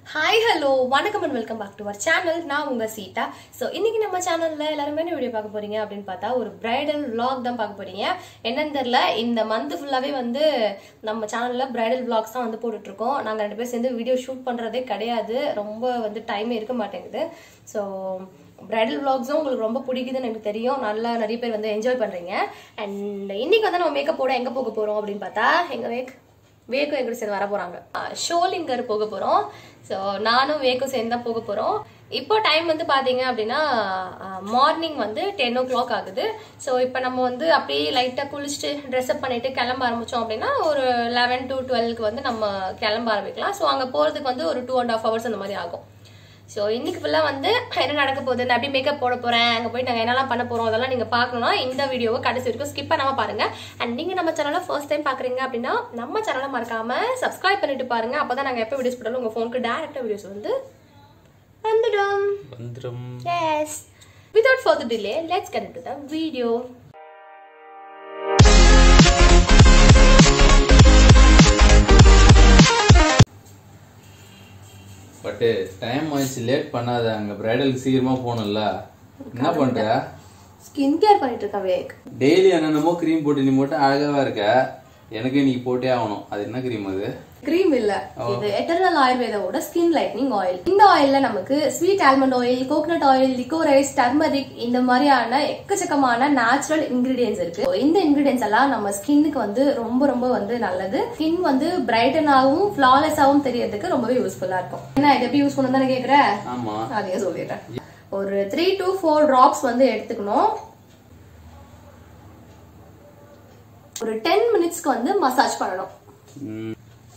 Hi hello வணக்கம் and welcome back to our channel நான் உங்க சீதா ஸோ இன்னைக்கு நம்ம சேனல்ல எல்லாருமே என்ன வீடியோ பார்க்க போறீங்க அப்படின்னு பார்த்தா ஒரு பிரைடல் vlog தான் பார்க்க போறீங்க என்னன்னு தெரியல இந்த மந்த் ஃபுல்லாவே வந்து நம்ம சேனல்ல பிரைடல் vlogs தான் வந்து போட்டுட்டு இருக்கோம் நாங்க ரெண்டு பேரும் சேர்ந்து வீடியோ ஷூட் பண்றதே கிடையாது ரொம்ப வந்து டைமே இருக்க மாட்டேங்குது ஸோ பிரைடல் vlogsம் உங்களுக்கு ரொம்ப பிடிக்குதுன்னு எனக்கு தெரியும் நல்லா நிறைய பேர் வந்து என்ஜாய் பண்றீங்க அண்ட் இன்னைக்கு வந்து நம்ம மேக்கப் போட எங்க போக போறோம் அப்படின்னு பார்த்தா எங்க வேக் வேக்கும் எங்கூட சேர்ந்து வர போறாங்க ஷோலிங்கர் போக போறோம் ஸோ நானும் வேக்கும் சேர்ந்து தான் போக போறோம் இப்போ டைம் வந்து பாத்தீங்க அப்படின்னா மார்னிங் வந்து டென் ஓ கிளாக் ஆகுது ஸோ இப்போ நம்ம வந்து அப்படியே லைட்டாக குளிச்சுட்டு ட்ரெஸ் அப் பண்ணிட்டு கிளம்ப ஆரம்பிச்சோம் அப்படின்னா ஒரு லெவன் டு டுவெல்க்கு வந்து நம்ம கிளம்ப ஆரம்பிக்கலாம் ஸோ அங்கே போகிறதுக்கு வந்து ஒரு டூ அண்ட் ஹாஃப் ஹவர்ஸ் அந்த மாதிரி ஆகும் ஸோ இன்னைக்கு ஃபுல்லாக வந்து என்ன நடக்க போகுது நான் அப்படியே மேக்கப் போட போகிறேன் அங்கே போய் நாங்கள் என்னெல்லாம் பண்ண போகிறோம் அதெல்லாம் நீங்கள் பார்க்கணும்னா இந்த வீடியோவை கடைசி வரைக்கும் ஸ்கிப் பண்ணாமல் பாருங்க அண்ட் நீங்கள் நம்ம சேனலை ஃபர்ஸ்ட் டைம் பார்க்குறீங்க அப்படின்னா நம்ம சேனலை மறக்காம சப்ஸ்கிரைப் பண்ணிட்டு பாருங்க அப்போ தான் நாங்கள் எப்போ வீடியோஸ் போட்டாலும் உங்கள் ஃபோனுக்கு டேரெக்டாக வீடியோஸ் வந்து வந்துடும் வந்துடும் yes without further delay let's get to the video but time ஆயிடுச்சு லேட் பண்ணாத அங்க பிரைடலுக்கு சீக்கிரமா போகணும்ல என்ன பண்ற ஸ்கின் கேர் பண்ணிட்டு இருக்கேன் வேக் டெய்லி என்னென்னமோ க்ரீம் போட்டு நீ மட்டும் அழகாவா இருக்க எனக்கு இன்னைக்கு போட்டே ஆகணும் அது என்ன க்ரீம் அது கிரீம் இல்ல இது எட்டர்னல் ஆயுர்வேதாவோட ஸ்கின் லைட்னிங் ஆயில் இந்த ஆயில்ல நமக்கு sweet almond oil coconut oil liquorice turmeric இந்த மாதிரியான எக்கச்சக்கமான நேச்சுரல் இன்கிரீடியன்ஸ் இருக்கு So, இந்த இன்கிரீடியன்ஸ் எல்லாம் நம்ம ஸ்கின்னுக்கு வந்து ரொம்ப ரொம்ப வந்து நல்லது ஸ்கின் வந்து பிரைட்டனாகவும் ஃபிளாலெஸ்ஸாகவும் தெரியறதுக்கு ரொம்பவே யூஸ்ஃபுல்லா இருக்கும் என்ன இது எப்படி யூஸ் பண்ணணும் தானே கேக்குற ஆமா அதையும் சொல்லிடுறேன் ஒரு த்ரீ டு ஃபோர் டிராப்ஸ் வந்து எடுத்துக்கணும் ஒரு டென் மினிட்ஸ்க்கு வந்து மசாஜ் பண்ணணும் ம்,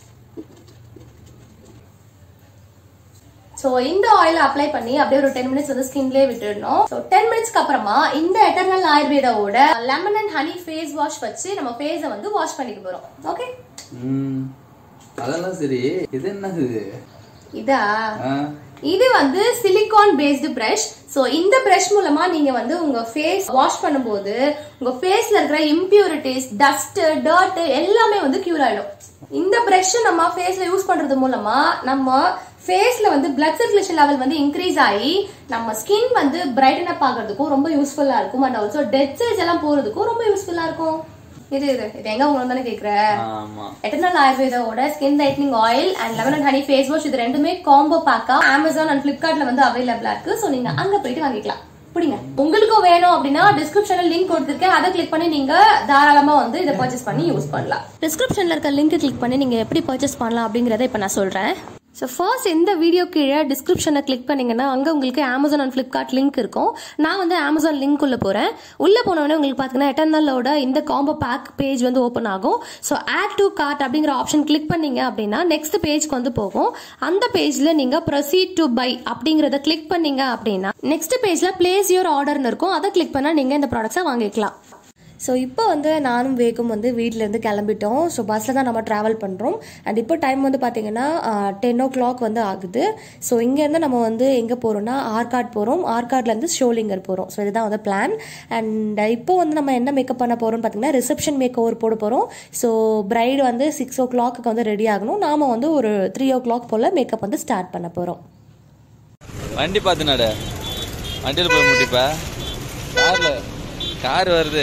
சோ இந்த ஆயில் அப்ளை பண்ணி அப்படியே ஒரு டென் மினிட்ஸ் வந்து ஸ்கின்லயே விட்டுடணும் ஸோ டென் மினிட்ஸ்க்கு அப்புறமா இந்த எட்டர்னல் ஆயுர்வேதாவோட lemon and honey face wash வச்சு நம்ம ஃபேஸை வந்து வாஷ் பண்ணிக்க போறோம் ஓகே ம். அதெல்லாம் சரி இது என்னது இதா ஆ, இது வந்து சிலிகான் பேஸ்டு பிரஷ் சோ இந்த பிரஷ் மூலமா நீங்க வந்து உங்க ஃபேஸ் வாஷ் பண்ணும்போது உங்க ஃபேஸ்ல இருக்கிற இம்பியூரிட்டிஸ் டஸ்ட் டர்ட் எல்லாமே வந்து கியூர் ஆயிடும் இந்த பிரஷ் நம்ம ஃபேஸ்ல யூஸ் பண்றது மூலமா நம்ம ஃபேஸ்ல வந்து பிளட் சர்க்குலேஷன் லெவல் வந்து இன்க்ரீஸ் ஆகி நம்ம ஸ்கின் வந்து பிரைட்டன் அப் ஆகிறதுக்கும் ரொம்ப யூஸ்ஃபுல்லா இருக்கும் அண்ட் ஆல்சோ டெட் செல்ஸ் எல்லாம் போறதுக்கும் ரொம்ப யூஸ்ஃபுல்லா இருக்கும் இது இது இது எங்க உங்களுக்கு தானே கேக்குற ஆமா எட்டர்னல் ஆயுர்வேதாவோட skin lightening oil and lemon and honey face wash இது ரெண்டுமே காம்போ பேக்கா அமேசான் அண்ட் பிளிப்கார்ட்ல வந்து அவைலபிளா இருக்கு சோ நீங்க அங்க போயிட்டு வாங்கிக்கலாம் புடிங்க உங்களுக்கும் வேணும் அப்படின்னா டிஸ்கிரிப்ஷன்ல லிங்க் கொடுத்துருக்கேன் அதை கிளிக் பண்ணி நீங்க தாராளமா வந்து இதை பர்ச்சேஸ் பண்ணி யூஸ் பண்ணலாம் டிஸ்கிரிப்ஷன்ல இருக்க லிங்க் கிளிக் பண்ணி நீங்க எப்படி பர்ச்சேஸ் பண்ணலாம் அப்படிங்கறத இப்ப நான் சொல்றேன் ஸோ ஃபர்ஸ்ட் இந்த வீடியோ கீழே டிஸ்கிரிப்ஷனை கிளிக் பண்ணீங்கன்னா அங்கே உங்களுக்கு அமேசான் அண்ட் ஃப்ளிப்கார்ட் லிங்க் இருக்கும் நான் வந்து அமேசான் லிங்க் உள்ள போகிறேன் உள்ளே போனோடனே உங்களுக்கு பார்த்தீங்கன்னா எட்டர்னலோட இந்த காம்போ பேக் பேஜ் வந்து ஓப்பன் ஆகும் ஸோ ஆட் டு கார்ட் அப்படிங்கிற ஆப்ஷன் கிளிக் பண்ணீங்க அப்படின்னா நெக்ஸ்ட் பேஜ்க்கு வந்து போகும் அந்த பேஜில் நீங்கள் ப்ரொசீட் டு பை அப்படிங்கிறத கிளிக் பண்ணீங்க அப்படின்னா நெக்ஸ்ட் பேஜில் பிளேஸ் யுவர் ஆர்டர்னு இருக்கும் அதை கிளிக் பண்ணால் நீங்கள் இந்த ப்ராடக்ட்ஸை வாங்கிக்கலாம் ஸோ இப்போ வந்து நானும் வேகும் வந்து வீட்டிலேருந்து கிளம்பிட்டோம் ஸோ பஸ்ஸில் தான் நம்ம ட்ராவல் பண்ணுறோம் அண்ட் இப்போ டைம் வந்து பார்த்தீங்கன்னா டென் ஓ கிளாக் வந்து ஆகுது ஸோ இங்கேருந்து நம்ம வந்து எங்கே போகிறோம்னா ஆர்காட் போகிறோம் ஆர்காட்லேருந்து ஷோலிங்கர் போகிறோம் ஸோ இதுதான் வந்து பிளான் அண்ட் இப்போ வந்து நம்ம என்ன மேக்கப் பண்ண போகிறோம்னு பார்த்தீங்கன்னா ரிசப்ஷன் மேக் ஓவர் போட போகிறோம் ஸோ பிரைடு வந்து சிக்ஸ் ஓ கிளாக்கு வந்து ரெடி ஆகணும் நாம வந்து ஒரு த்ரீ ஓ கிளாக் போல் மேக்கப் வந்து ஸ்டார்ட் பண்ண போகிறோம் வண்டி பார்த்து நட வண்டியில் போய் முட்டிப்ப கார்ல கார் வருது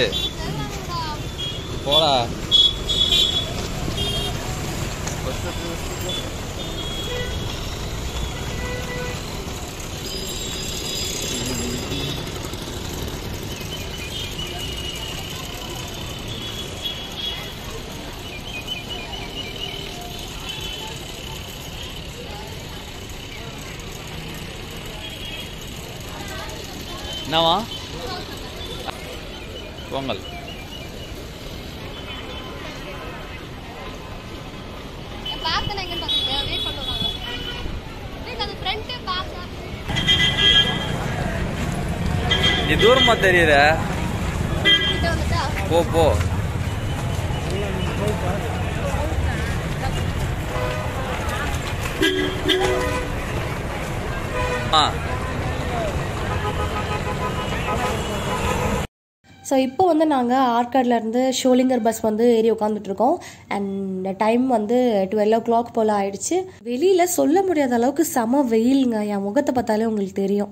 போடா என்னவா பொங்கல் என் பேக் தானே எங்கன்னு பாத்தீங்க வெயிட் பண்ணுவாங்க வெயிட் அது ஃப்ரண்ட் பேக் நீ தூரமா தெரியுற கிட்ட வந்துட்டா போ போ ஆ ஸோ இப்போ வந்து நாங்கள் ஆர்காட்லேருந்து ஷோலிங்கர் பஸ் வந்து ஏறி உட்காந்துட்டு இருக்கோம் அண்ட் டைம் வந்து டுவெல் ஓ கிளாக் போல் ஆயிடுச்சு வெளியில் சொல்ல முடியாத அளவுக்கு செம வெயிலுங்க என் முகத்தை பார்த்தாலே உங்களுக்கு தெரியும்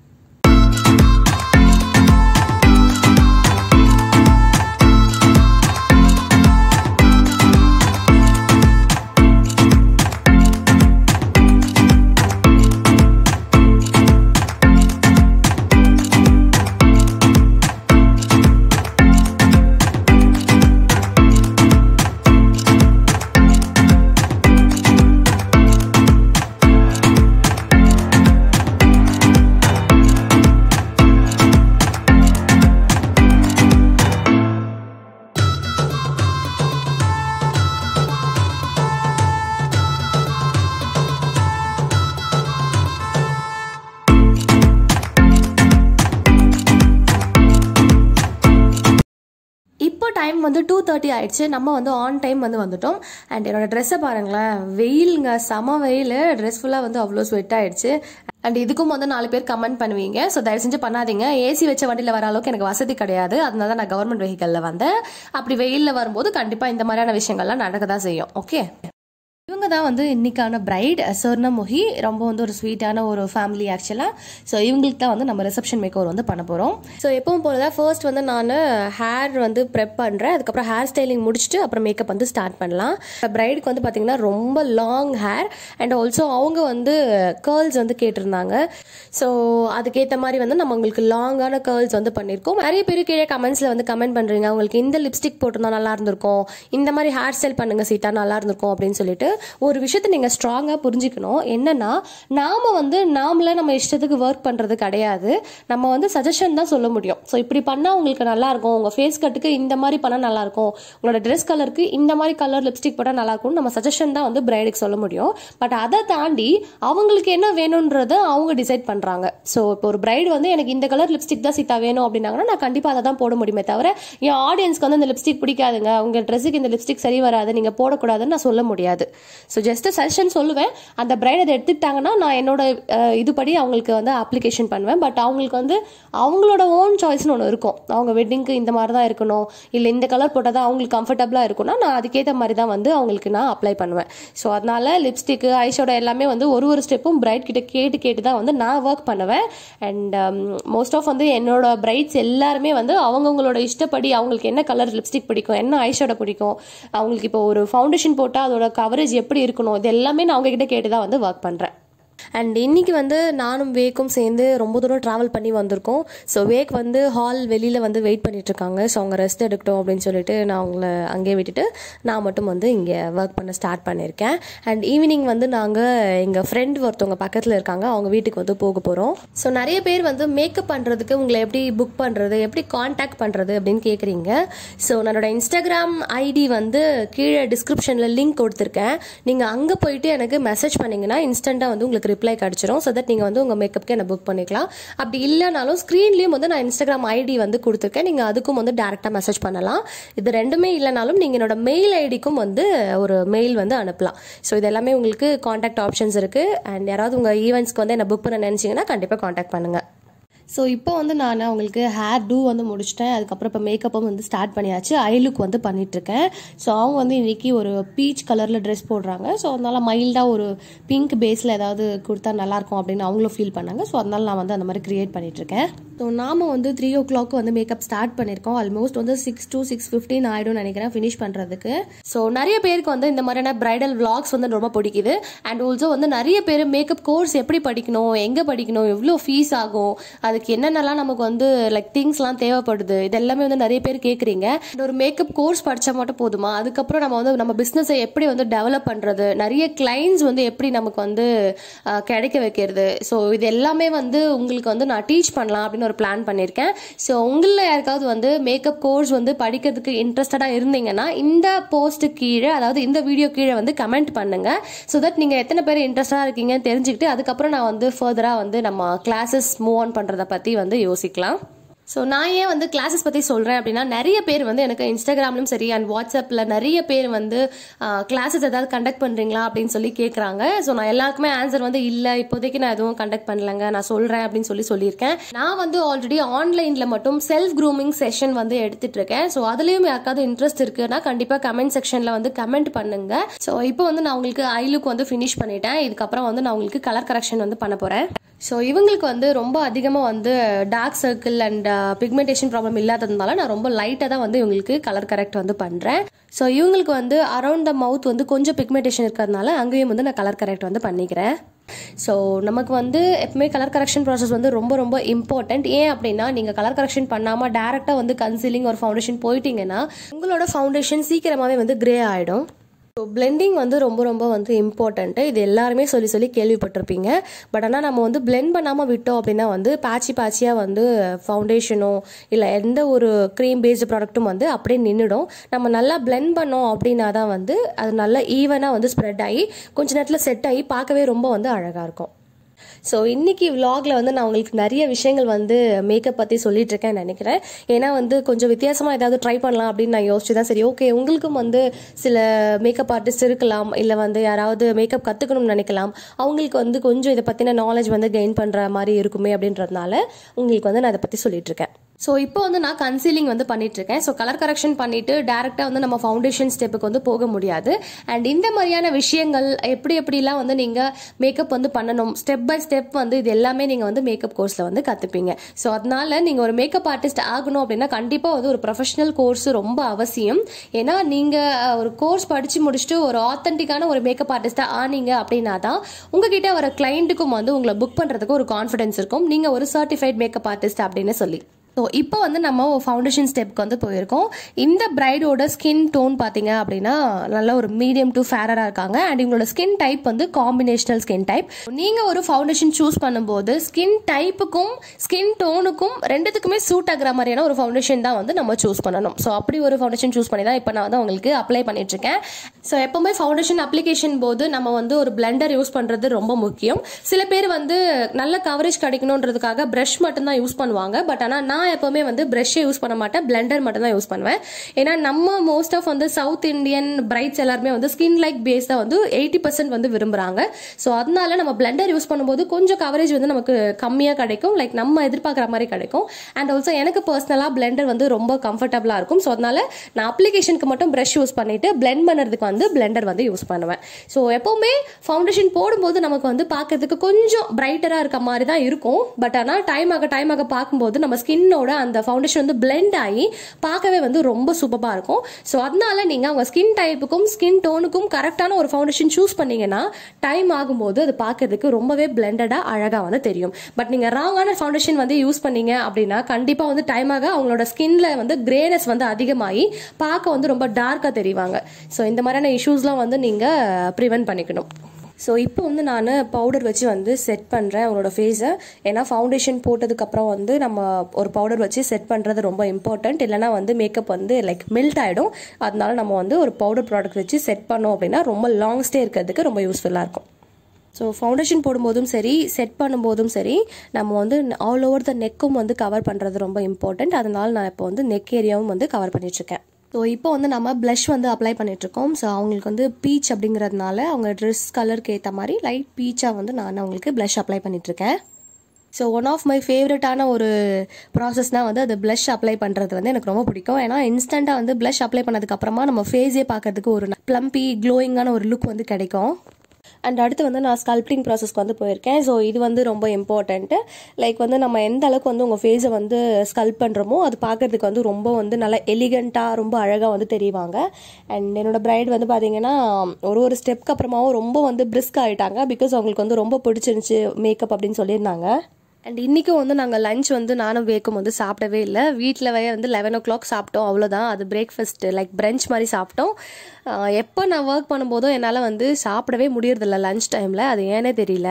இப்போ டைம் வந்து டூ தேர்ட்டி ஆயிடுச்சு நம்ம வந்து ஆன் டைம் வந்து வந்துட்டோம் அண்ட் என்னோட ட்ரெஸ்ஸை பாருங்களேன் வெயிலுங்க செம வெயில் ட்ரெஸ் ஃபுல்லாக வந்து அவ்வளோ ஸ்வெட் ஆயிடுச்சு அண்ட் இதுக்கும் வந்து நாலு பேர் கமெண்ட் பண்ணுவீங்க ஸோ தயவு செஞ்சு பண்ணாதீங்க ஏசி வச்ச வண்டியில் வர அளவுக்கு எனக்கு வசதி கிடையாது அதனால தான் நான் கவர்மெண்ட் வெஹிக்கலில் வந்தேன் அப்படி வெயிலில் வரும்போது கண்டிப்பாக இந்த மாதிரியான விஷயங்கள்லாம் நடக்க தான் செய்யும் ஓகே இவங்க தான் வந்து இன்னைக்கான பிரைட் சொர்ணமுகி ரொம்ப வந்து ஒரு ஸ்வீட்டான ஒரு ஃபேமிலி ஆக்சுவலாக ஸோ இவங்களுக்கு தான் வந்து நம்ம ரிசப்ஷன் மேக்கோவர் வந்து பண்ண போகிறோம் ஸோ எப்பவும் போல தான் ஃபர்ஸ்ட் வந்து நான் ஹேர் வந்து ப்ரெப் பண்ணுறேன் அதுக்கப்புறம் ஹேர் ஸ்டைலிங் முடிச்சுட்டு அப்புறம் மேக்கப் வந்து ஸ்டார்ட் பண்ணலாம் பிரைடுக்கு வந்து பார்த்தீங்கன்னா ரொம்ப லாங் ஹேர் அண்ட் ஆல்சோ அவங்க வந்து கேர்ள்ஸ் வந்து கேட்டிருந்தாங்க ஸோ அதுக்கேற்ற மாதிரி வந்து நம்ம உங்களுக்கு லாங்கான கேர்ள்ஸ் வந்து பண்ணியிருக்கோம் நிறைய பேர் கீழே கமெண்ட்ஸில் வந்து கமெண்ட் பண்ணுறீங்க உங்களுக்கு இந்த லிப்ஸ்டிக் போட்டிருந்தா நல்லா இருந்திருக்கும் இந்த மாதிரி ஹேர் ஸ்டைல் பண்ணுங்க சீதா நல்லா இருந்திருக்கும் அப்படின்னு சொல்லிட்டு ஒரு விஷயத்தை நீங்கள் ஸ்ட்ராங்காக புரிஞ்சுக்கணும் என்னன்னா நாம வந்து நாமளே நம்ம இஷ்டத்துக்கு ஒர்க் பண்ணுறது கிடையாது நம்ம வந்து சஜஷன் தான் சொல்ல முடியும் ஸோ இப்படி பண்ணால் உங்களுக்கு நல்லா இருக்கும் உங்கள் ஃபேஸ் கட்டுக்கு இந்த மாதிரி பண்ணால் நல்லா இருக்கும் உங்களோட ட்ரெஸ் கலருக்கு இந்த மாதிரி கலர் லிப்ஸ்டிக் போட்டால் நல்லா இருக்கும் நம்ம சஜஷன் தான் வந்து பிரைடுக்கு சொல்ல முடியும் பட் அதை தாண்டி அவங்களுக்கு என்ன வேணுன்றத அவங்க டிசைட் பண்ணுறாங்க ஸோ இப்போ ஒரு பிரைடு வந்து எனக்கு இந்த கலர் லிப்ஸ்டிக் தான் சீதா வேணும் அப்படின்னாங்கன்னா நான் கண்டிப்பாக அதை தான் போட முடியுமே தவிர என் ஆடியன்ஸ்க்கு வந்து இந்த லிப்ஸ்டிக் பிடிக்காதுங்க உங்கள் ட்ரெஸ்ஸுக்கு இந்த லிப்ஸ்டிக் சரி வராது நீங்கள் போடக்கூடாதுன்னு நான் சொல்ல முடியாது ஸோ ஜஸ்ட் சஜஷன் சொல்லுவேன் அந்த பிரைட் அதை எடுத்துக்கிட்டாங்கன்னா நான் என்னோட அஹ், இதுபடி அவங்களுக்கு வந்து அப்ளிகேஷன் பண்ணுவேன் பட் அவங்களுக்கு வந்து அவங்களோட ஓன் சாய்ஸ்னு ஒன்று இருக்கும் அவங்க வெட்டிங்க்கு இந்த மாதிரி தான் இருக்கணும் இல்லை இந்த கலர் போட்டால் தான் அவங்களுக்கு கம்ஃபர்டபுளாக இருக்கும்னா நான் அதுக்கேற்ற மாதிரி தான் வந்து அவங்களுக்கு நான் அப்ளை பண்ணுவேன் ஸோ அதனால லிப்ஸ்டிக்கு ஐஷோட எல்லாமே வந்து ஒரு ஒரு ஸ்டெப்பும் பிரைட் கிட்ட கேட்டு கேட்டு தான் வந்து நான் ஒர்க் பண்ணுவேன் அண்ட் மோஸ்ட் ஆஃப் வந்து என்னோட பிரைட்ஸ் எல்லாருமே வந்து அவங்கவுங்களோட இஷ்டப்படி அவங்களுக்கு என்ன கலர் லிப்ஸ்டிக் பிடிக்கும் என்ன ஐஷோட பிடிக்கும் அவங்களுக்கு இப்போ ஒரு ஃபவுண்டேஷன் போட்டால் அதோட கவரேஜ் எப்படி இருக்கணும் இது எல்லாமே நான் அவங்க கிட்ட கேட்டு தான் வந்து ஒர்க் பண்ணுறேன் அண்ட் இன்னைக்கு வந்து நானும் வேக்கும் சேர்ந்து ரொம்ப தூரம் ட்ராவல் பண்ணி வந்திருக்கோம் ஸோ வேக் வந்து ஹால் வெளியில் வந்து வெயிட் பண்ணிட்டு இருக்காங்க ஸோ அவங்க ரெஸ்ட் எடுக்கட்டும் அப்படின்னு சொல்லிட்டு நான் அவங்கள அங்கேயே விட்டுட்டு நான் மட்டும் வந்து இங்கே ஒர்க் பண்ண ஸ்டார்ட் பண்ணியிருக்கேன் அண்ட் ஈவினிங் வந்து நாங்கள் எங்கள் ஃப்ரெண்ட் ஒருத்தவங்க பக்கத்தில் இருக்காங்க அவங்க வீட்டுக்கு வந்து போக போகிறோம் ஸோ நிறைய பேர் வந்து மேக்கப் பண்ணுறதுக்கு உங்களை எப்படி புக் பண்ணுறது எப்படி காண்டாக்ட் பண்ணுறது அப்படின்னு கேட்குறீங்க ஸோ என்னோட இன்ஸ்டாகிராம் ஐடி வந்து கீழே டிஸ்கிரிப்ஷனில் லிங்க் கொடுத்துருக்கேன் நீங்கள் அங்கே போயிட்டு எனக்கு மெசேஜ் பண்ணீங்கன்னா இன்ஸ்டண்ட்டாக வந்து உங்களுக்கு ரிப்ளை கிடச்சிரும் ஸோ தட் நீங்கள் வந்து உங்கள் மேக்கப்க்கு என்ன புக் பண்ணிக்கலாம் அப்படி இல்லைனாலும் ஸ்க்ரீன்லேயும் வந்து நான் இன்ஸ்டாகிராம் ஐடி வந்து கொடுத்துருக்கேன் நீங்கள் அதுக்கும் வந்து டேரெக்டாக மெசேஜ் பண்ணலாம் இது ரெண்டுமே இல்லைனாலும் நீங்கள் என்னோட மெயில் ஐடிக்கும் வந்து ஒரு மெயில் வந்து அனுப்பலாம் ஸோ இது எல்லாமே உங்களுக்கு காண்டாக்ட் ஆப்ஷன்ஸ் இருக்குது அண்ட் யாராவது உங்கள் ஈவெண்ட்ஸ்க்கு வந்து என்ன புக் பண்ண நினச்சிங்கன்னா கண்டிப்பாக காண்டாக்ட் பண்ணுங்கள் ஸோ இப்போ வந்து நான் உங்களுக்கு ஹேர் டூ வந்து முடிச்சிட்டேன் அதுக்கப்புறம் இப்போ மேக்கப்பும் வந்து ஸ்டார்ட் பண்ணியாச்சு ஐ லுக் வந்து பண்ணிகிட்ருக்கேன் ஸோ அவங்க வந்து இன்னைக்கு ஒரு பீச் கலரில் ட்ரெஸ் போடுறாங்க ஸோ அதனால மைல்டாக ஒரு பிங்க் பேஸில் ஏதாவது கொடுத்தா நல்லாயிருக்கும் அப்படின்னு அவங்களும் ஃபீல் பண்ணாங்க ஸோ அதனால நான் வந்து அந்த மாதிரி க்ரியேட் பண்ணிகிட்ருக்கேன் ஸோ நாம வந்து த்ரீ ஓ கிளாக் வந்து மேக்கப் ஸ்டார்ட் பண்ணியிருக்கோம் ஆல்மோஸ்ட் வந்து சிக்ஸ் to சிக்ஸ் ஃபிஃப்டின் ஆயிடும்னு நினைக்கிறேன் ஃபினிஷ் பண்ணுறதுக்கு ஸோ நிறைய பேருக்கு வந்து இந்த மாதிரியான பிரைடல் vlogs வந்து ரொம்ப பிடிக்குது அண்ட் ஆல்சோ வந்து நிறைய பேர் மேக்கப் கோர்ஸ் எப்படி படிக்கணும் எங்கே படிக்கணும் எவ்வளோ ஃபீஸ் ஆகும் அதுக்கு என்னென்னலாம் நமக்கு வந்து லைக் திங்ஸ்லாம் தேவைப்படுது இது எல்லாமே வந்து நிறைய பேர் கேட்குறீங்க ஒரு மேக்கப் கோர்ஸ் படித்தா மட்டும் போதுமா அதுக்கப்புறம் நம்ம வந்து நம்ம பிஸ்னஸை எப்படி வந்து டெவலப் பண்ணுறது நிறைய கிளைண்ட்ஸ் வந்து எப்படி நமக்கு வந்து அஹ், கிடைக்க வைக்கிறது ஸோ இது எல்லாமே வந்து உங்களுக்கு வந்து நான் டீச் பண்ணலாம் அப்படின்னு ஒரு பிளான் பண்ணியிருக்கேன் ஸோ உங்களில் யாருக்காவது வந்து மேக்கப் கோர்ஸ் வந்து படிக்கிறதுக்கு இன்ட்ரெஸ்டடாக இருந்தீங்கன்னா இந்த போஸ்ட்டு கீழே அதாவது இந்த வீடியோ கீழே வந்து கமெண்ட் பண்ணுங்க ஸோ தட் நீங்கள் எத்தனை பேர் இன்ட்ரெஸ்டாக இருக்கீங்கன்னு தெரிஞ்சுக்கிட்டு அதுக்கப்புறம் நான் வந்து ஃபர்தராக வந்து நம்ம கிளாஸஸ் மூவ் ஆன் பண்ணுறத பற்றி வந்து யோசிக்கலாம் ஸோ நான் ஏன் வந்து கிளாஸஸ் பற்றி சொல்கிறேன் அப்படின்னா நிறைய பேர் வந்து எனக்கு இன்ஸ்டாகிராம்லையும் சரி அண்ட் வாட்ஸ்அப்பில் நிறைய பேர் வந்து கிளாஸஸ் ஏதாவது கண்டக்ட் பண்ணுறீங்களா அப்படின்னு சொல்லி கேட்குறாங்க ஸோ நான் எல்லாருக்குமே ஆன்சர் வந்து இல்லை இப்போதைக்கு நான் எதுவும் கண்டக்ட் பண்ணலங்க நான் சொல்கிறேன் அப்படின்னு சொல்லி சொல்லியிருக்கேன் நான் வந்து ஆல்ரெடி ஆன்லைனில் மட்டும் செல்ஃப் க்ரூமிங் செஷன் வந்து எடுத்துட்டு இருக்கேன் ஸோ அதுலேயும் யாருக்காவது இன்ட்ரெஸ்ட் இருக்குன்னா கண்டிப்பாக கமெண்ட் செக்ஷனில் வந்து கமெண்ட் பண்ணுங்க ஸோ இப்போ வந்து நான் உங்களுக்கு ஐ லுக் வந்து ஃபினிஷ் பண்ணிட்டேன் இதுக்கப்புறம் வந்து நான் உங்களுக்கு கலர் கரெக்ஷன் வந்து பண்ண போகிறேன் ஸோ இவங்களுக்கு வந்து ரொம்ப அதிகமாக வந்து dark circle and pigmentation problem இல்லாததுனால நான் ரொம்ப லைட்டாக தான் வந்து இவங்களுக்கு கலர் கரெக்ட் வந்து பண்ணுறேன் ஸோ இவங்களுக்கு வந்து அரௌண்ட் த மவுத் வந்து கொஞ்சம் பிக்மெண்டேஷன் இருக்கிறதுனால அங்கேயும் வந்து நான் கலர் கரெக்ட் வந்து பண்ணிக்கிறேன் ஸோ நமக்கு வந்து எப்பவுமே கலர் கரெக்ஷன் ப்ராசஸ் வந்து ரொம்ப ரொம்ப இம்பார்ட்டன்ட் ஏன் அப்படின்னா நீங்கள் கலர் கரெக்ஷன் பண்ணாமல் டேரெக்டாக வந்து கன்சீலிங் ஒரு ஃபவுண்டேஷன் போயிட்டீங்கன்னா உங்களோட ஃபவுண்டேஷன் சீக்கிரமாகவே வந்து கிரே ஆகிடும் ஸோ பிளெண்டிங் வந்து ரொம்ப ரொம்ப வந்து இம்பார்ட்டண்ட்டு இது எல்லாருமே சொல்லி சொல்லி கேள்விப்பட்டிருப்பீங்க பட் ஆனால் நம்ம வந்து பிளெண்ட் பண்ணாமல் விட்டோம் அப்படின்னா வந்து பேட்சி பேட்சியாக வந்து ஃபவுண்டேஷனோ இல்லை எந்த ஒரு க்ரீம் பேஸ்டு ப்ராடக்ட்டும் வந்து அப்படியே நின்றுடும் நம்ம நல்லா பிளெண்ட் பண்ணோம் அப்படின்னா தான் வந்து அது நல்லா ஈவனாக வந்து ஸ்ப்ரெட் ஆகி கொஞ்ச நேரத்தில் செட் ஆகி பார்க்கவே ரொம்ப வந்து அழகாக இருக்கும் ஸோ இன்னைக்கு vlogல வந்து நான் உங்களுக்கு நிறைய விஷயங்கள் வந்து மேக்கப் பற்றி சொல்லிட்டு இருக்கேன்னு நினைக்கிறேன் ஏன்னா வந்து கொஞ்சம் வித்தியாசமாக ஏதாவது ட்ரை பண்ணலாம் அப்படின்னு நான் யோசிச்சு தான் சரி ஓகே உங்களுக்கும் வந்து சில மேக்கப் ஆர்டிஸ்ட் இருக்கலாம் இல்லை வந்து யாராவது மேக்கப் கற்றுக்கணும்னு நினைக்கலாம் அவங்களுக்கு வந்து கொஞ்சம் இதை பற்றின நாலேஜ் வந்து கெயின் பண்ணுற மாதிரி இருக்குமே அப்படின்றதுனால உங்களுக்கு வந்து நான் அதை பற்றி சொல்லிட்டு இருக்கேன் ஸோ இப்போ வந்து நான் கன்சீலிங் வந்து பண்ணிட்டு இருக்கேன் ஸோ கலர் கரெக்ஷன் பண்ணிட்டு டேரெக்டாக வந்து நம்ம ஃபவுண்டேஷன் ஸ்டெப்புக்கு வந்து போக முடியாது அண்ட் இந்த மாதிரியான விஷயங்கள் எப்படி எப்படிலாம் வந்து நீங்கள் மேக்கப் வந்து பண்ணணும் ஸ்டெப் பை ஸ்டெப் வந்து இது எல்லாமே நீங்கள் வந்து மேக்கப் கோர்ஸில் வந்து கற்றுப்பீங்க ஸோ அதனால நீங்கள் ஒரு மேக்கப் ஆர்டிஸ்ட் ஆகணும் அப்படின்னா கண்டிப்பாக வந்து ஒரு ப்ரொஃபஷனல் கோர்ஸ் ரொம்ப அவசியம் ஏன்னா நீங்கள் ஒரு கோர்ஸ் படித்து முடிச்சுட்டு ஒரு ஆத்தென்டிக்கான ஒரு மேக்கப் ஆர்டிஸ்டாக ஆனீங்க அப்படின்னா தான் உங்ககிட்ட வர கிளைண்ட்டுக்கும் வந்து உங்களை புக் பண்ணுறதுக்கு ஒரு கான்ஃபிடன்ஸ் இருக்கும் நீங்கள் ஒரு சர்டிஃபைட் மேக்கப் ஆர்டிஸ்ட் அப்படின்னு சொல்லி ஸோ இப்போ வந்து நம்ம ஃபவுண்டேஷன் ஸ்டெப்க்கு வந்து போயிருக்கோம் இந்த பிரைடோட ஸ்கின் டோன் பார்த்தீங்க அப்படின்னா நல்ல ஒரு மீடியம் டு ஃபேரராக இருக்காங்க அண்ட் இவங்களோட ஸ்கின் டைப் வந்து காம்பினேஷனல் ஸ்கின் டைப் நீங்கள் ஒரு ஃபவுண்டேஷன் சூஸ் பண்ணும்போது ஸ்கின் டைப்புக்கும் ஸ்கின் டோனுக்கும் ரெண்டுத்துக்குமே சூட் ஆகிற மாதிரியான ஒரு ஃபவுண்டேஷன் தான் வந்து நம்ம சூஸ் பண்ணணும் ஸோ அப்படி ஒரு ஃபவுண்டேஷன் சூஸ் பண்ணி தான் இப்போ நான் வந்து உங்களுக்கு அப்ளை பண்ணிட்டு இருக்கேன் ஸோ எப்பவுமே ஃபவுண்டேஷன் அப்ளிகேஷன் போது நம்ம வந்து ஒரு பிளெண்டர் யூஸ் பண்ணுறது ரொம்ப முக்கியம் சில பேர் வந்து நல்ல கவரேஜ் கிடைக்கணுன்றதுக்காக ப்ரஷ் மட்டும்தான் யூஸ் பண்ணுவாங்க பட் ஆனால் நான் எப்பவுமே வந்து ப்ரஷ்ஷே யூஸ் பண்ண மாட்டேன் பிளெண்டர் மட்டும் தான் யூஸ் பண்ணுவேன் ஏன்னா நம்ம மோஸ்ட் ஆஃப் வந்து சவுத் இந்தியன் பிரைட்ஸ் எல்லாருமே வந்து ஸ்கின் லைக் பேஸ் தான் வந்து எயிட்டி பர்சன்ட் வந்து விரும்புறாங்க ஸோ அதனால நம்ம பிளெண்டர் யூஸ் பண்ணும்போது கொஞ்சம் கவரேஜ் வந்து நமக்கு கம்மியாக கிடைக்கும் லைக் நம்ம எதிர்பார்க்குற மாதிரி கிடைக்கும் அண்ட் ஆல்சோ எனக்கு பர்சனலாக பிளெண்டர் வந்து ரொம்ப கம்ஃபர்டபுளாக இருக்கும் ஸோ அதனால நான் அப்ளிகேஷனுக்கு மட்டும் ப்ரஷ் யூஸ் பண்ணிட்டு பிளெண்ட் பண்ணுறதுக்கு வந்து பிளெண்டர் வந்து யூஸ் பண்ணுவேன் ஸோ எப்பவுமே ஃபவுண்டேஷன் போடும்போது நமக்கு வந்து பார்க்கறதுக்கு கொஞ்சம் பிரைட்டராக இருக்க மாதிரி தான் இருக்கும் பட் ஆனால் டைம் ஆக டைம் ஆக பார்க்கும்போது நம்ம ஸ்கின்னோட அந்த ஃபவுண்டேஷன் வந்து பிளெண்ட் ஆகி பார்க்கவே வந்து ரொம்ப சூப்பராக இருக்கும் ஸோ அதனால நீங்கள் அவங்க ஸ்கின் டைப்புக்கும் ஸ்கின் டோனுக்கும் கரெக்டான ஒரு ஃபவுண்டேஷன் சூஸ் பண்ணீங்கன்னா டைம் ஆகும்போது அது பார்க்கறதுக்கு ரொம்பவே பிளெண்டடாக அழகாக வந்து தெரியும் பட் நீங்கள் ராங்கான ஃபவுண்டேஷன் வந்து யூஸ் பண்ணீங்க அப்படின்னா கண்டிப்பாக வந்து டைம் ஆக அவங்களோட ஸ்கின்ல வந்து கிரேனஸ் வந்து அதிகமாகி பார்க்க வந்து ரொம்ப டார்க்காக தெரிவாங்க ஸோ இந்த மாதிரியான இஷ்யூஸ்லாம் வந்து நீங்கள் ப்ரிவென்ட் பண்ணிக்கணும் ஸோ இப்போ வந்து நான் பவுடர் வச்சு வந்து செட் பண்ணுறேன் அவங்களோட ஃபேஸை ஏன்னா ஃபவுண்டேஷன் போட்டதுக்கப்புறம் வந்து நம்ம ஒரு பவுடர் வச்சு செட் பண்ணுறது ரொம்ப இம்பார்ட்டன்ட் இல்லைனா வந்து மேக்கப் வந்து லைக் மெல்ட் ஆகிடும் அதனால நம்ம வந்து ஒரு பவுடர் ப்ராடக்ட் வச்சு செட் பண்ணோம் அப்படின்னா ரொம்ப லாங் ஸ்டே இருக்கிறதுக்கு ரொம்ப யூஸ்ஃபுல்லாக இருக்கும் ஸோ ஃபவுண்டேஷன் போடும்போதும் சரி செட் பண்ணும்போதும் சரி நம்ம வந்து ஆல் ஓவர் த நெக்கும் வந்து கவர் பண்ணுறது ரொம்ப இம்பார்ட்டன்ட் அதனால நான் இப்போ வந்து நெக் ஏரியாவும் வந்து கவர் பண்ணிட்டுருக்கேன் ஸோ இப்போ வந்து நம்ம ப்ளஷ் வந்து அப்ளை பண்ணிட்டுருக்கோம் ஸோ அவங்களுக்கு வந்து பீச் அப்படிங்கிறதுனால அவங்க ட்ரெஸ் கலருக்கு ஏற்ற மாதிரி லைட் பீச்சாக வந்து நான் அவங்களுக்கு ப்ளஷ் அப்ளை பண்ணிட்டுருக்கேன் ஸோ ஒன் ஆஃப் மை ஃபேவரட்டான ஒரு ப்ராசஸ்னால் வந்து அது ப்ளஷ் அப்ளை பண்ணுறது வந்து எனக்கு ரொம்ப பிடிக்கும் ஏன்னா இன்ஸ்டண்ட்டாக வந்து ப்ளஷ் அப்ளை பண்ணதுக்கப்புறமா நம்ம ஃபேஸே பார்க்கறதுக்கு ஒரு ப்ளம்பி க்ளோயிங்கான ஒரு லுக் வந்து கிடைக்கும் அண்ட் அடுத்து வந்து நான் ஸ்கல்ப்டிங் ப்ராசஸ்க்கு வந்து போயிருக்கேன் ஸோ இது வந்து ரொம்ப இம்பார்ட்டண்ட்டு லைக் வந்து நம்ம எந்த அளவுக்கு வந்து உங்கள் ஃபேஸை வந்து ஸ்கல்ப் பண்ணுறோமோ அது பார்க்கறதுக்கு வந்து ரொம்ப வந்து நல்லா எலிகண்ட்டாக ரொம்ப அழகாக வந்து தெரிவாங்க அண்ட் என்னோட பிரைட் வந்து பார்த்தீங்கன்னா ஒரு ஒரு ஸ்டெப்க்கு அப்புறமாவும் ரொம்ப வந்து பிரிஸ்க் ஆகிட்டாங்க பிகாஸ் அவங்களுக்கு வந்து ரொம்ப பிடிச்சிருந்துச்சு மேக்கப் அப்படின்னு சொல்லியிருந்தாங்க அண்ட் இன்றைக்கும் வந்து நாங்கள் லஞ்ச் வந்து நானும் வேக்கும் வந்து சாப்பிடவே இல்லை வீட்டில் வந்து லெவன் ஓ கிளாக் சாப்பிட்டோம் அவ்வளோதான் அது பிரேக்ஃபாஸ்ட் லைக் பிரஞ்ச் மாதிரி சாப்பிட்டோம் எப்போ நான் ஒர்க் பண்ணும்போதும் என்னால் வந்து சாப்பிடவே முடியறதில்ல லஞ்ச் டைமில் அது ஏனே தெரியல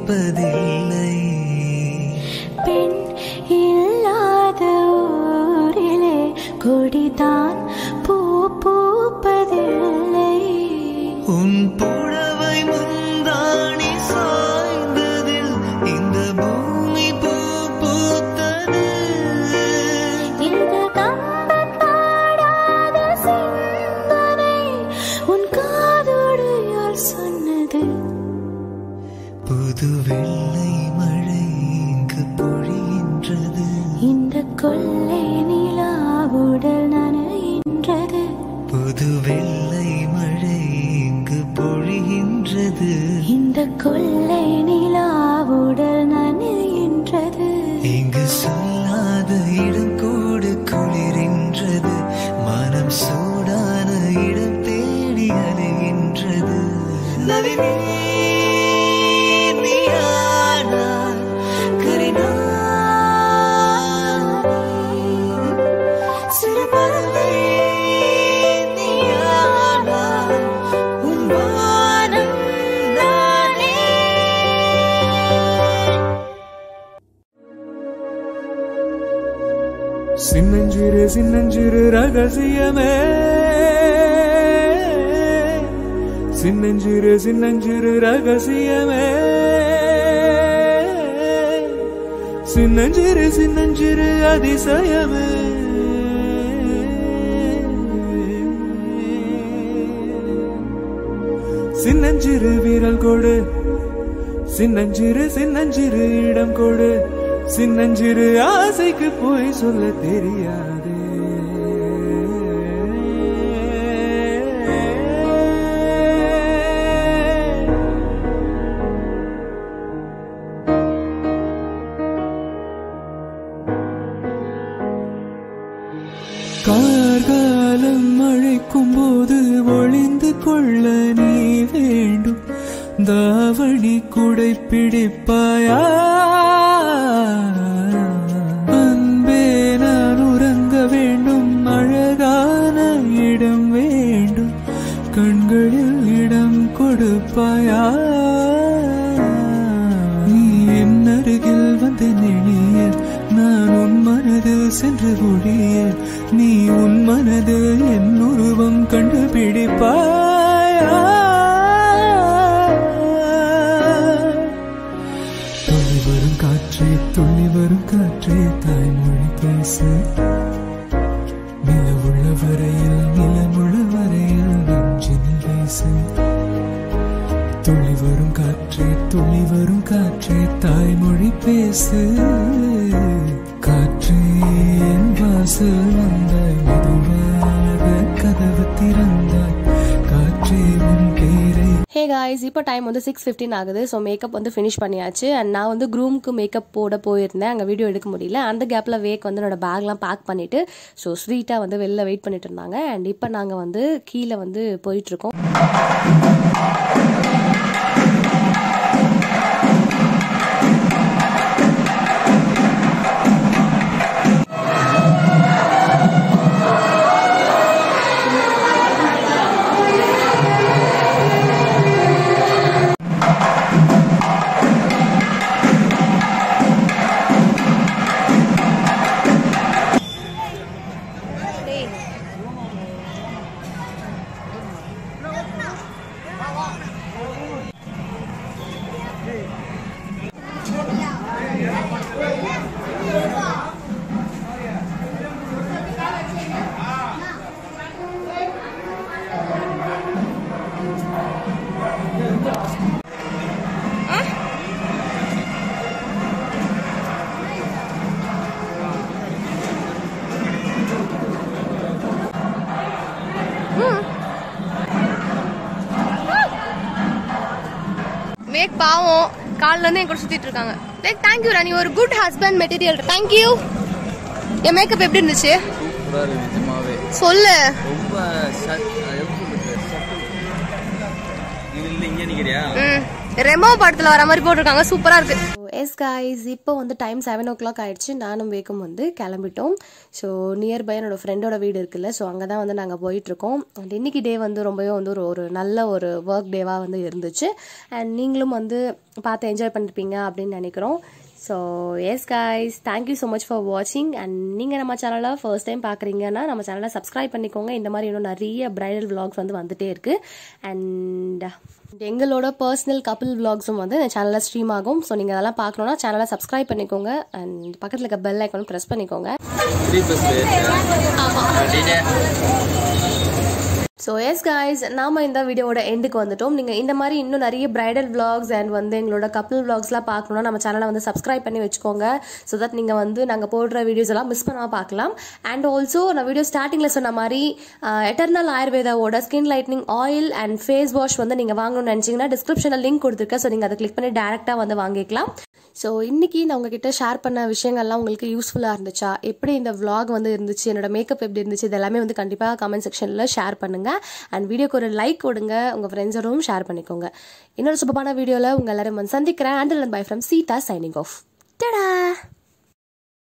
பூப்பதில்லை பெண் இல்லாத ஊரிலே கொடிதான் பூ பூப்பதில்லை உன் புடவை முந்தாணி சாய்ந்ததில் இந்த பூமி பூ பூத்தது இது கம்பத்தாடாத சிந்தனை உன் காதோடு யார் சொன்னது புது வெள்ளை மழை இங்கு பொழிகின்றது இந்த கொள்ளை நிலாவுடல் நனைகின்றது புது வெள்ளை மழை இங்கு பொழிகின்றது இந்த கொள்ளை நிலாவுடல் நனைகின்றது இங்கு சொல்லாத இடம் கூட குளிரின்றது மனம் சூடான இடம் தேடி அலைகின்றது நளினி நீயானா, கரினா, சிறு பறவை நீயானா, உன் வானம் நானே சின்னஞ்சிறு சின்னஞ்சிறு ரகசியமே சின்னஞ்சிறு சின்னஞ்சிறு ரகசியமே சின்னஞ்சிறு சின்னஞ்சிறு அதிசயமே சின்னஞ்சிறு வீரல் கொடு சின்னஞ்சிறு சின்னஞ்சிறு இடம் கொடு சின்னஞ்சிறு ஆசைக்கு போய் சொல்ல தெரியாதே கார்காலம் மழைக்கும் போது ஒளிந்து கொள்ள நீ வேண்டும் தாவணி குடை பிடிப்பாயா அன்பே நான் உறங்க வேண்டும் அழகான இடம் வேண்டும் கண்களில் இடம் கொடுப்பாயா நீ என் அருகில் வந்து நெளிய நான் உன் மனதில் சென்று ஒழிய நீ உன் மனதில் என் உருவம் கண்டுபிடிப்பாயா துள்ளி வரும் காற்றே துள்ளி வரும் காற்றே தாய்மொழி பேசு நிலவுள்ள வரையில் நிலமுள்ள வரையில் நெஞ்சினில் பேசு துள்ளி வரும் காற்றே துள்ளி வரும் காற்றே தாய்மொழி பேசு காற்றே என் வாசல் வந்தாய் மெதுவாக கதவு திறந்தாய் காற்றே உன் பேரை ஹே காய்ஸ் இப்போ டைம் வந்து சிக்ஸ் ஃபிஃப்டின் ஆகுது ஸோ மேக்கப் வந்து ஃபினிஷ் பண்ணியாச்சு அண்ட் நான் வந்து க்ரூம்க்கு மேக்கப் போட போயிருந்தேன் அங்கே வீடியோ எடுக்க முடியல அந்த கேப்பில் வேக் வந்து என்னோட பேக்லாம் பேக் பண்ணிவிட்டு ஸோ ஸ்வீட்டாக வந்து வெளில வெயிட் பண்ணிட்டு இருந்தாங்க அண்ட் இப்போ நாங்கள் வந்து கீழே வந்து போயிட்டுருக்கோம் மேக் பாவம் கால்ல இருந்து என் கூட சுத்திட்டு இருக்காங்க லைக் தேங்க்யூ ராணி ஒரு குட் ஹஸ்பண்ட் மெட்டீரியல் தேங்க்யூ என் மேக்கப் எப்படி இருந்துச்சு சூப்பரா இருக்கு நிஜமாவே சொல்லு ரொம்ப சட்- எப்படி சொல்றது? subtle. நீ இல்ல இங்க நிக்கிறியா ம் ரெமோ படத்துல வர மாதிரி போட்டிருக்காங்க சூப்பரா இருக்கு எஸ் காய்ஸ் இப்போ வந்து டைம் செவன் ஓ கிளாக் ஆயிடுச்சு நானும் வேக்கும் வந்து கிளம்பிட்டோம் ஸோ நியர்பை என்னோட ஃப்ரெண்டோட வீடு இருக்குல்ல ஸோ அங்கே தான் வந்து நாங்கள் போயிட்டுருக்கோம் அண்ட் இன்னைக்கு டே வந்து ரொம்பவே வந்து ஒரு ஒரு நல்ல ஒரு ஒர்க் டேவாக வந்து இருந்துச்சு அண்ட் நீங்களும் வந்து பார்த்து என்ஜாய் பண்ணிருப்பீங்க அப்படின்னு நினைக்கிறோம் so yes guys thank you so much for வாட்சிங் அண்ட் நீங்கள் நம்ம சேனலை ஃபர்ஸ்ட் டைம் பார்க்குறீங்கன்னா நம்ம சேனலை சப்ஸ்கிரைப் பண்ணிக்கோங்க இந்த மாதிரி இன்னும் நிறைய பிரைடல் vlogs வந்து வந்துட்டே இருக்கு அண்ட் எங்களோட பர்சனல் கப்பிள் vlogsம் வந்து இந்த சேனலில் ஸ்ட்ரீம் ஆகும் ஸோ நீங்கள் அதெல்லாம் பார்க்கணுன்னா சேனலை சப்ஸ்கிரைப் பண்ணிக்கோங்க அண்ட் பக்கத்தில் இருக்க பெல் ஐக்கானும் ப்ரெஸ் பண்ணிக்கோங்க three plus so yes guys நாம இந்த வீடியோவோட எண்டுக்கு வந்துட்டோம் நீங்கள் இந்த மாதிரி இன்னும் நிறைய பிரைடல் vlogs அண்ட் வந்து எங்களோட கப்பிள் vlogsலாம் பார்க்கணும்னா நம்ம சேனலை வந்து சப்ஸ்கிரைப் பண்ணி வச்சுக்கோங்க ஸோ தட் நீங்கள் வந்து நாங்கள் போடுற வீடியோஸ் எல்லாம் மிஸ் பண்ணாமல் பார்க்கலாம் அண்ட் ஆல்சோ நான் வீடியோ ஸ்டார்டிங்கில் சொன்ன மாதிரி எட்டர்னல் ஆயுர்வேதாவோட skin lightening oil and face wash வந்து நீங்கள் வாங்கணும்னு நினச்சிங்கன்னா டிஸ்கிரிப்ஷனில் லிங்க் கொடுத்துருக்கேன் ஸோ நீங்கள் அதை கிளிக் பண்ணி டேரெக்டாக வந்து வாங்கிக்கலாம் ஸோ இன்னைக்கு நான் உங்ககிட்ட ஷேர் பண்ண விஷயங்கள்லாம் உங்களுக்கு யூஸ்ஃபுல்லாக இருந்துச்சா எப்படி இந்த vlog வந்து இருந்துச்சு என்னோட மேக்கப் எப்படி இருந்துச்சு இது எல்லாமே வந்து கண்டிப்பாக கமெண்ட் செக்ஷனில் ஷேர் பண்ணுங்க அண்ட் வீடியோக்கு ஒரு லைக் கொடுங்க உங்கள் ஃப்ரெண்ட்ஸோடும் ஷேர் பண்ணிக்கோங்க இன்னொரு சூப்பரான வீடியோவில் உங்கள் எல்லாரும் வந்து சந்திக்கிறேன் and bye from Seetha signing off டடா